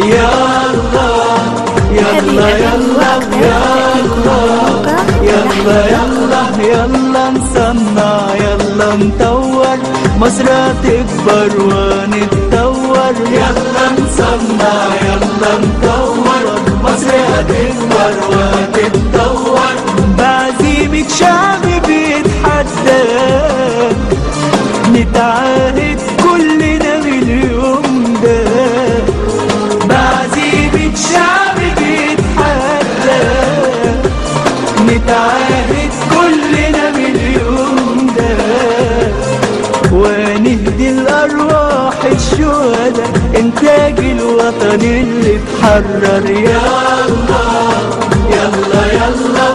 يلا يلا يلا يلا يلا يلا يلا نصنع يلا نطور مصر تكبر ونتطور يلا نصنع يلا نطور مصر هتكبر وتتطور بعزيمة شعب بيتحدى نتعاهد كلنا من اليوم ده بعزيمة شعب بيتحدى نتعاهد كلنا من اليوم ده ونهدي الأرواح الشهداء إنتاج الوطن اللي اتحرر يلا يلا يلا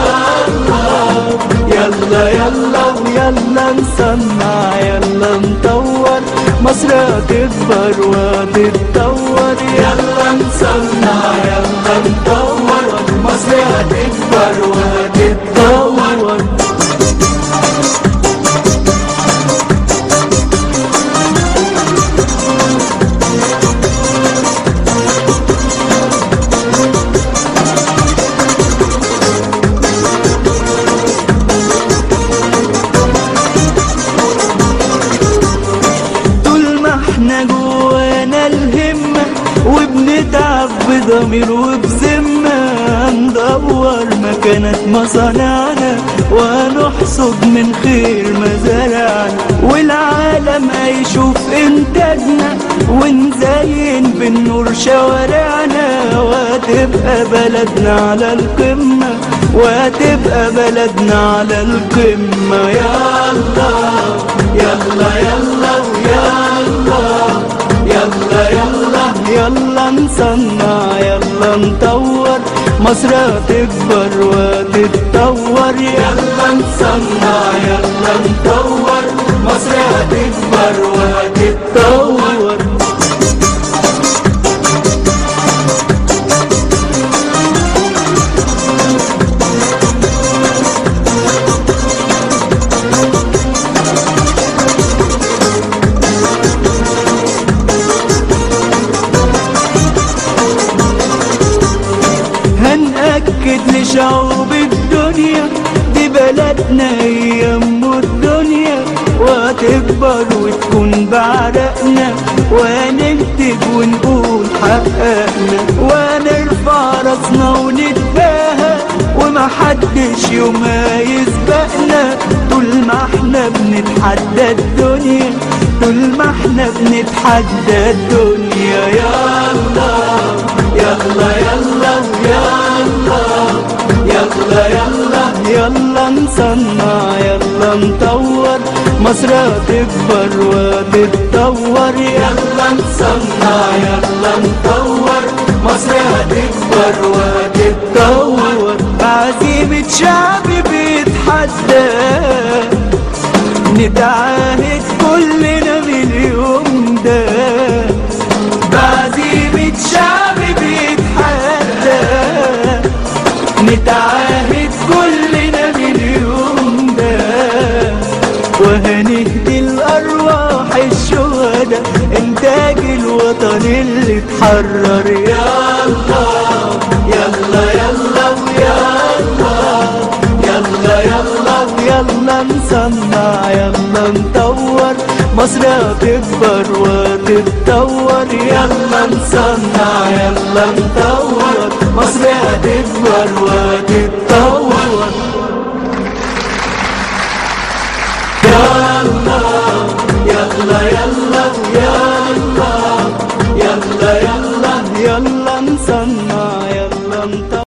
ويلا يلا يلا ويلا نصنع يلا نطور مصر هتكبر وتتطور يلا نصنع يلا نطور مصر هتكبر وتتطور طول ما احنا جوانا الهمة وبنتعب بضمير وبذمة ندور مكانة مصانعنا ونحصد من خير مزارعنا والعالم هيشوف انتاجنا ونزين بالنور شوارعنا وهتبقى بلدنا على القمة وهتبقى بلدنا على القمة يلا يلا يلا ويلا يلا يلا يلا نصنع يلا نطور مصر هتكبر وتتطور يلا نصنع يلا نطور مصر هتكبر وتتطور هنأكد لشعوب الدنيا دي بلدنا هي أم الدنيا وهتكبر وتكون بعرقنا وهنكتب ونقول حققنا وهنرفع راسنا ونتباهى ومحدش يومها يسبقنا طول ما احنا بنتحدى الدنيا طول ما احنا بنتحدى الدنيا يلا يلا يلا يلا يلا يلا يلا نصنع يلا نطور مصر هتكبر وتتطور يلا نصنع يلا نطور مصر هتكبر وتتطور عزيمة شعب بيتحدى نتعاهد كلنا من اليوم ده بعزيمة شعب بيتحدى نتعاهد كلنا من اليوم ده وهنهدي الأرواح الشهداء إنتاج الوطن اللي اتحرر يلا يلا يلا ويلا يلا يلا ويلا نصنع يلا نطور مصر هتكبر وتتطور يلا نصنع يلا نطور مصر هتكبر وتتطور